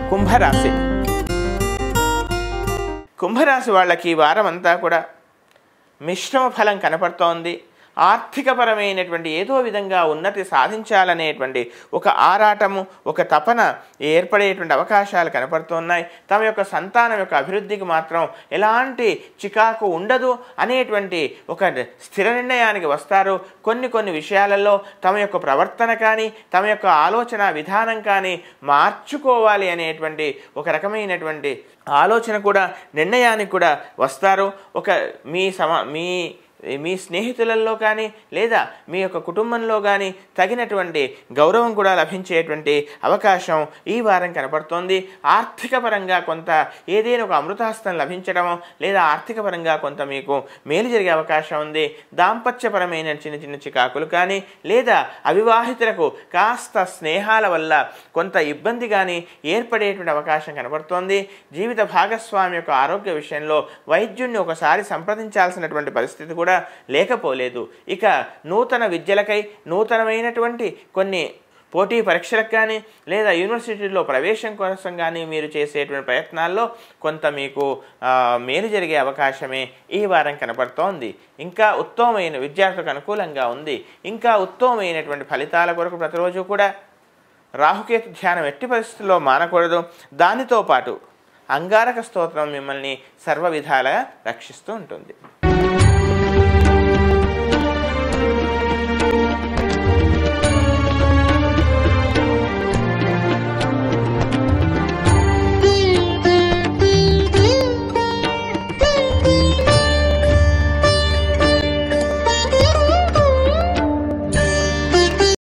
కుంభరాశి కుంభరాశి వాళ్ళకి ఈ వారం అంతా కూడా మిశ్రమ ఫలం కనపడుతోంది ఆర్థికపరమైనటువంటి ఏదో విధంగా ఉన్నతి సాధించాలనేటువంటి ఒక ఆరాటము ఒక తపన ఏర్పడేటువంటి అవకాశాలు కనపడుతున్నాయి తమ యొక్క సంతానం యొక్క అభివృద్ధికి మాత్రం ఎలాంటి చికాకు ఉండదు అనేటువంటి ఒక స్థిర నిర్ణయానికి వస్తారు కొన్ని కొన్ని విషయాలలో తమ యొక్క ప్రవర్తన కానీ తమ యొక్క ఆలోచన విధానం కానీ మార్చుకోవాలి అనేటువంటి ఒక రకమైనటువంటి ఆలోచన కూడా నిర్ణయానికి కూడా వస్తారు ఒక మీ సమ మీ మీ స్నేహితులలో కానీ లేదా మీ యొక్క కుటుంబంలో కానీ తగినటువంటి గౌరవం కూడా లభించేటువంటి అవకాశం ఈ వారం కనపడుతోంది ఆర్థిక పరంగా కొంత ఏదైనా ఒక అమృతాస్తం లభించడమో లేదా ఆర్థిక పరంగా కొంత మీకు మేలు జరిగే అవకాశం ఉంది దాంపత్యపరమైన చిన్న చిన్న చికాకులు కానీ లేదా అవివాహితులకు కాస్త స్నేహాల వల్ల కొంత ఇబ్బంది కానీ ఏర్పడేటువంటి అవకాశం కనపడుతోంది జీవిత భాగస్వామి యొక్క ఆరోగ్య విషయంలో వైద్యుణ్ణి ఒకసారి సంప్రదించాల్సినటువంటి పరిస్థితి కూడా లేకపోలేదు ఇక నూతన విద్యలకై నూతనమైనటువంటి కొన్ని పోటీ పరీక్షలకు కానీ లేదా యూనివర్సిటీలో ప్రవేశం కోసం కానీ మీరు చేసేటువంటి ప్రయత్నాల్లో కొంత మీకు ఆ, మేలు జరిగే అవకాశమే ఈ వారం కనపడుతోంది ఇంకా ఉత్తమమైన విద్యార్థులకు అనుకూలంగా ఉంది ఇంకా ఉత్తమమైనటువంటి ఫలితాల కొరకు ప్రతిరోజు కూడా రాహుకేతు ధ్యానం ఎట్టి పరిస్థితుల్లో మానకూడదు దానితో పాటు అంగారక స్తోత్రం మిమ్మల్ని సర్వ విధాలుగా రక్షిస్తూ ఉంటుంది